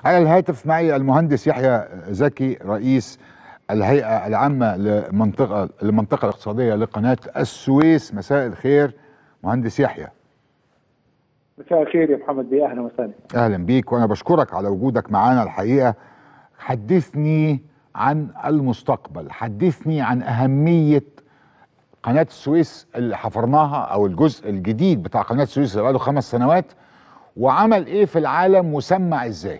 على الهاتف معي المهندس يحيى زكي رئيس الهيئة العامة لمنطقة المنطقة الاقتصادية لقناة السويس مساء الخير مهندس يحيى مساء الخير يا محمد بيه اهلا وسهلا اهلا بيك وانا بشكرك على وجودك معانا الحقيقة حدثني عن المستقبل حدثني عن أهمية قناة السويس اللي حفرناها أو الجزء الجديد بتاع قناة السويس اللي بقاله خمس سنوات وعمل إيه في العالم وسمع إزاي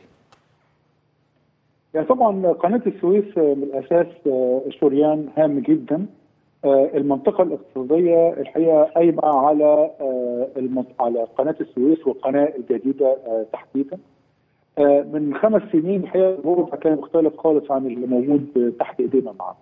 يعني طبعا قناة السويس من الأساس شريان هام جدا المنطقة الاقتصادية الحقيقة قايمة على على قناة السويس والقناة الجديدة تحديدا من خمس سنين الحقيقة الوضع كان مختلف خالص عن اللي موجود تحت ايدينا النهارده.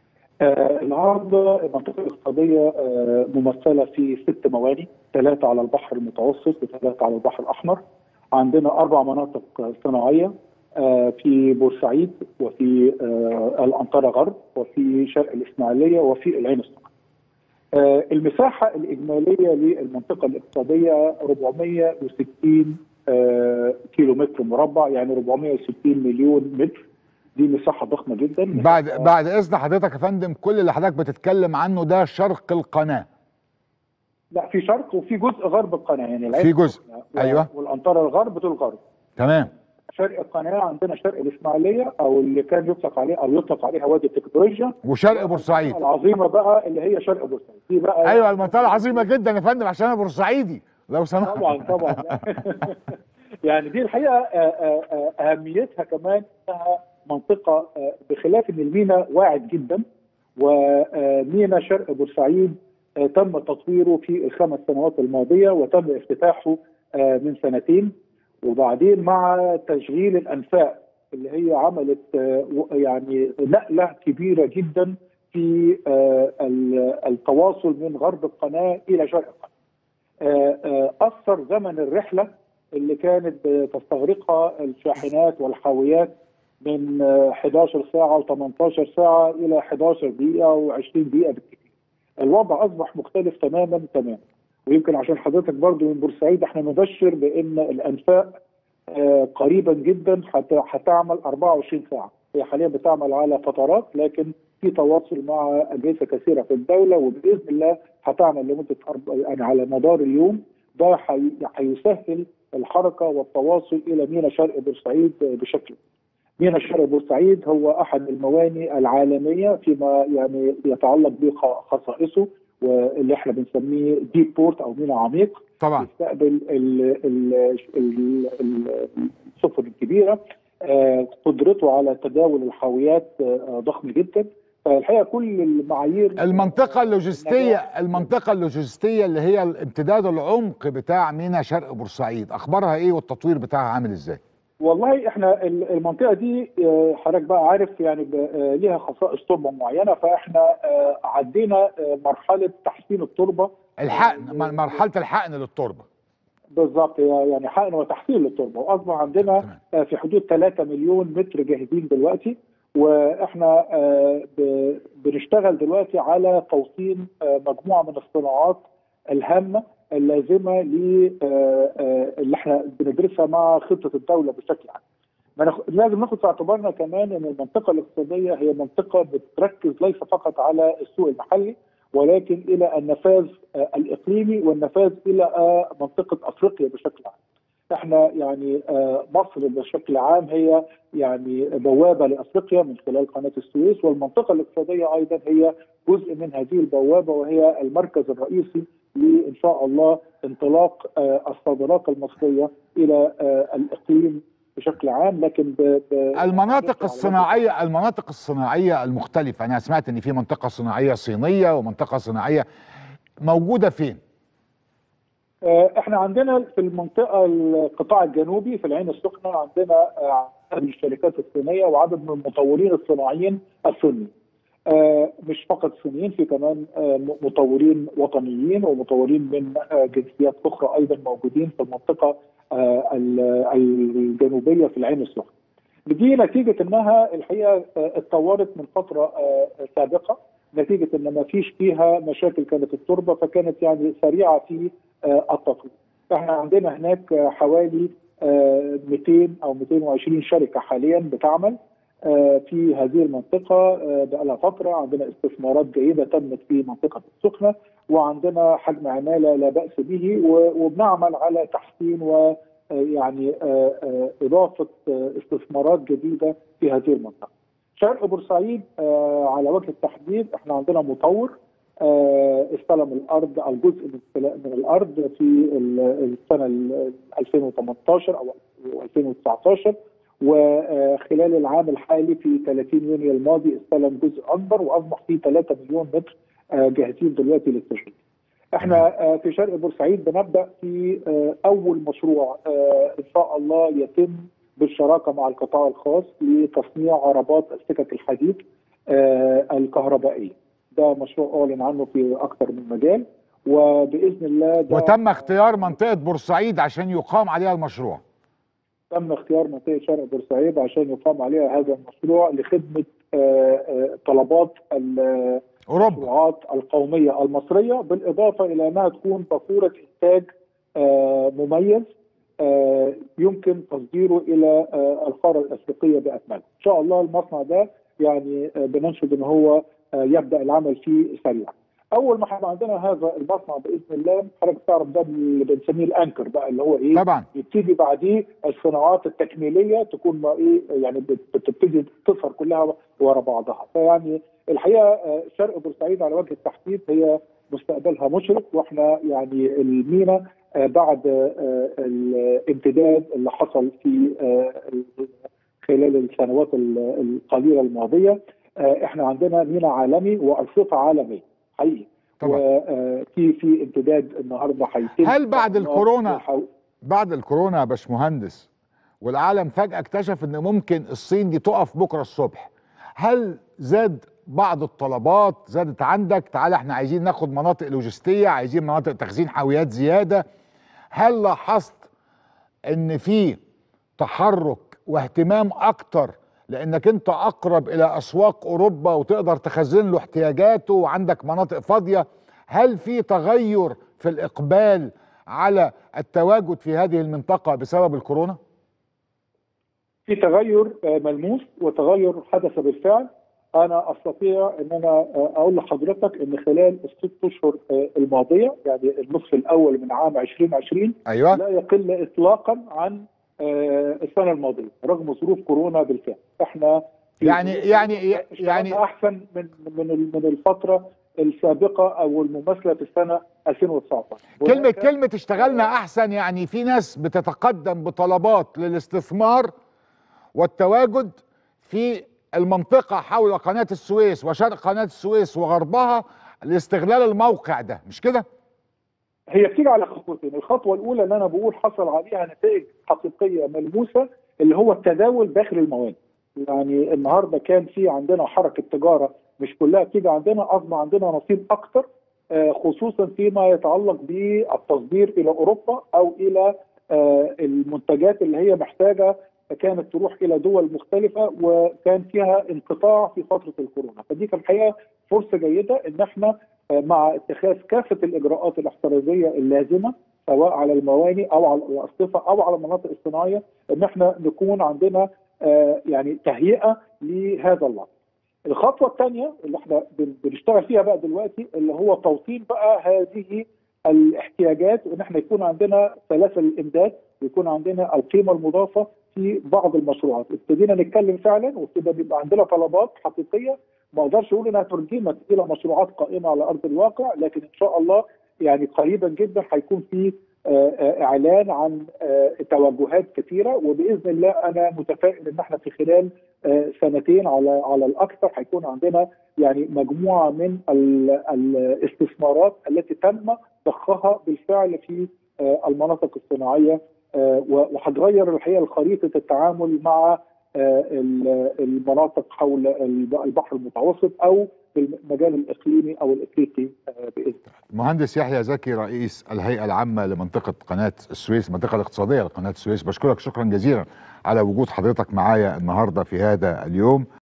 النهارده المنطقة الاقتصادية ممثلة في ست مواني ثلاثة على البحر المتوسط وثلاثة على البحر الأحمر عندنا أربع مناطق صناعية في بورسعيد وفي الأنطرة غرب وفي شرق الإسماعيلية وفي العين السخنة. المساحة الإجمالية للمنطقة الاقتصادية 460 كيلو متر مربع يعني 460 مليون متر دي مساحة ضخمة جدا بعد بعد إذن حضرتك يا فندم كل اللي حضرتك بتتكلم عنه ده شرق القناة لا في شرق وفي جزء غرب القناة يعني العين في جزء أيوه والأنطرة الغرب دول الغرب تمام شرق القناه عندنا شرق الاسماعيليه او اللي كان يطلق عليه او يطلق عليها وادي التكنولوجيا وشرق بورسعيد العظيمه بقى اللي هي شرق بورسعيد دي بقى ايوه المنطقه العظيمه جدا يا فندم عشان انا بورسعيدي لو سمحت طبعا طبعا يعني دي الحقيقه اهميتها كمان انها منطقه بخلاف ان المينا واعد جدا ومينا شرق بورسعيد تم تطويره في الخمس سنوات الماضيه وتم افتتاحه من سنتين وبعدين مع تشغيل الانفاق اللي هي عملت يعني نقله كبيره جدا في التواصل من غرب القناه الى شرق القناه. اثر زمن الرحله اللي كانت تستغرقها الشاحنات والحاويات من 11 ساعه و18 ساعه الى 11 دقيقه و20 دقيقه بالكثير. الوضع اصبح مختلف تماما تماما. ويمكن عشان حضرتك برضو من بورسعيد احنا نبشر بان الانفاق آه قريبا جدا هتعمل 24 ساعه هي حاليا بتعمل على فترات لكن في تواصل مع اجهزه كثيره في الدوله وباذن الله هتعمل لمده يعني على مدار اليوم ده هيسهل الحركه والتواصل الى مينا شرق بورسعيد بشكل مينا شرق بورسعيد هو احد المواني العالميه فيما يعني يتعلق بخصائصه واللي احنا بنسميه ديب بورت او ميناء عميق طبعا يستقبل السفن الكبيره قدرته على تداول الحاويات ضخم جدا فالحقيقه كل المعايير المنطقه اللوجستيه المنطقه اللوجستيه اللي هي الامتداد العمق بتاع ميناء شرق بورسعيد اخبارها ايه والتطوير بتاعها عامل ازاي؟ والله احنا المنطقه دي حضرتك بقى عارف يعني ليها خصائص تربه معينه فاحنا عدينا مرحله تحسين التربه الحقن مرحله الحقن للتربه بالظبط يعني حقن وتحسين للتربه واصبح عندنا في حدود 3 مليون متر جاهزين دلوقتي واحنا بنشتغل دلوقتي على توطين مجموعه من الصناعات الهامه اللازمه ل اللي احنا بندرسها مع خطه الدوله بشكل عام. لازم ناخد في اعتبارنا كمان ان المنطقه الاقتصاديه هي منطقه بتركز ليس فقط على السوق المحلي ولكن الى النفاذ الاقليمي والنفاذ الى منطقه افريقيا بشكل عام. احنا يعني مصر بشكل عام هي يعني بوابه لافريقيا من خلال قناه السويس والمنطقه الاقتصاديه ايضا هي جزء من هذه البوابه وهي المركز الرئيسي لان شاء الله انطلاق الصادرات المصريه الى الاقليم بشكل عام لكن ب ب المناطق الصناعيه المناطق الصناعيه المختلفه انا سمعت ان في منطقه صناعيه صينيه ومنطقه صناعيه موجوده فين؟ احنا عندنا في المنطقه القطاع الجنوبي في العين السخنه عندنا عدد من الشركات الصينيه وعدد من المطورين الصناعيين الصينيين. آه مش فقط صينيين في كمان آه مطورين وطنيين ومطورين من آه جنسيات اخرى ايضا موجودين في المنطقه الجنوبيه في العين السخنه. دي نتيجه انها الحقيقه اتطورت من فتره سابقه نتيجه ان ما فيش فيها مشاكل كانت التربه فكانت يعني سريعه في التطوير. احنا عندنا هناك حوالي آه، 200 او 220 شركه حاليا بتعمل آه، في هذه المنطقه آه، بقى لها فتره عندنا استثمارات جيده تمت في منطقه السخنه وعندنا حجم عماله لا باس به و- وبنعمل على تحسين و آه، يعني آه، آه، اضافه آه، استثمارات جديده في هذه المنطقه. شرق بورسعيد آه، على وجه التحديد احنا عندنا مطور آه، استلم الارض او جزء من استلا- من الارض في ال- السنه ال 2018 او 2019 وخلال العام الحالي في 30 يونيو الماضي استلم جزء اكبر واصبح فيه 3 مليون متر آه، جاهزين دلوقتي للتشغيل. احنا آه، في شرق بورسعيد بنبدا في آه، اول مشروع آه، ان شاء الله يتم بالشراكه مع القطاع الخاص لتصنيع عربات السكك الحديد آه، الكهربائيه. ده مشروع اعلن عنه في اكثر من مجال وباذن الله ده وتم اختيار منطقه بورسعيد عشان يقام عليها المشروع تم اختيار منطقه شرق بورسعيد عشان يقام عليها هذا المشروع لخدمه آه، آه، طلبات ال- اوروبا المشروعات القوميه المصريه بالاضافه الى انها تكون بافوره انتاج آه، مميز آه، يمكن تصديره الى آه، القاره الافريقيه باكملها. ان شاء الله المصنع ده يعني آه، بننشد ان هو آه، يبدا العمل فيه سريعا. اول ما هيبقى عندنا هذا المصنع باذن الله حضرتك تعرف ده اللي بنسميه الانكر بقى اللي هو ايه؟ طبعا يبتدي بعديه الصناعات التكميليه تكون ما ايه يعني بت- بتبتدي تظهر كلها ورا بعضها فيعني الحقيقه آه، شرق بورسعيد على وجه التحديد هي مستقبلها مشرق واحنا يعني المينا آه، بعد آه، الامتداد اللي حصل في آه، خلال السنوات ال- القليله الماضيه آه، احنا عندنا مينا عالمي وارصفه عالميه حقيقي طبعا وفي في امتداد النهارده هيتم هل بعد الكورونا والحو- بعد الكورونا يا باشمهندس والعالم فجأة اكتشف ان ممكن الصين دي تقف بكرة الصبح هل زاد بعض الطلبات زادت عندك تعالى احنا عايزين ناخد مناطق لوجستية عايزين مناطق تخزين حاويات زيادة هل لاحظت ان في تحرك واهتمام اكتر لانك انت اقرب الى اسواق اوروبا وتقدر تخزن له احتياجاته وعندك مناطق فاضيه هل في تغير في الاقبال على التواجد في هذه المنطقه بسبب الكورونا في تغير آه، ملموس وتغير حدث بالفعل انا استطيع ان انا آه، اقول لحضرتك ان خلال الست اشهر آه، الماضيه يعني النصف الاول من عام 2020 ايوه لا يقل اطلاقا عن آه، السنه الماضيه رغم ظروف كورونا بالفعل احنا في يعني يعني يعني اشتغلنا احسن من من من الفتره السابقه او المماثله في السنه 2019 كلمه هناك- كلمه اشتغلنا احسن يعني في ناس بتتقدم بطلبات للاستثمار والتواجد في المنطقه حول قناه السويس وشرق قناه السويس وغربها لاستغلال الموقع ده مش كده هي بتيجي على خطوتين، الخطوه الاولى اللي انا بقول حصل عليها نتائج حقيقيه ملموسه اللي هو التداول داخل الموانئ. يعني النهارده كان في عندنا حركه تجاره مش كلها بتيجي عندنا اصبح عندنا نصيب اكتر آه، خصوصا فيما يتعلق بالتصدير الى اوروبا او الى آه، المنتجات اللي هي محتاجه كانت تروح الى دول مختلفه وكان فيها انقطاع في فتره الكورونا، فدي كان الحقيقه فرصه جيده ان احنا مع اتخاذ كافه الاجراءات الاحترازيه اللازمه سواء على الموانئ او على الارصفه او على المناطق الصناعيه ان احنا نكون عندنا آه، يعني تهيئه لهذا الوضع. الخطوه الثانيه اللي احنا بن- بنشتغل فيها بقى دلوقتي اللي هو توطين بقى هذه الاحتياجات وان احنا يكون عندنا سلاسل الامداد ويكون عندنا القيمه المضافه في بعض المشروعات، ابتدينا نتكلم فعلا وابتدى بيبقى عندنا طلبات حقيقيه ما اقدرش اقول انها ترجمت الى مشروعات قائمه على ارض الواقع لكن ان شاء الله يعني قريبا جدا هيكون في آه، آه، اعلان عن آه، توجهات كثيره وباذن الله انا متفائل ان احنا في خلال آه، سنتين على على الاكثر هيكون عندنا يعني مجموعه من ال- الاستثمارات التي تم ضخها بالفعل في آه، المناطق الصناعيه آه، وهتغير الحقيقه خريطه التعامل مع آه، ال- المناطق حول الب- البحر المتوسط او في المجال الاقليمي او الافريقي آه، باذن الله. المهندس يحيى زكي رئيس الهيئه العامه لمنطقه قناه السويس المنطقه الاقتصاديه لقناه السويس بشكرك شكرا جزيلا على وجود حضرتك معايا النهارده في هذا اليوم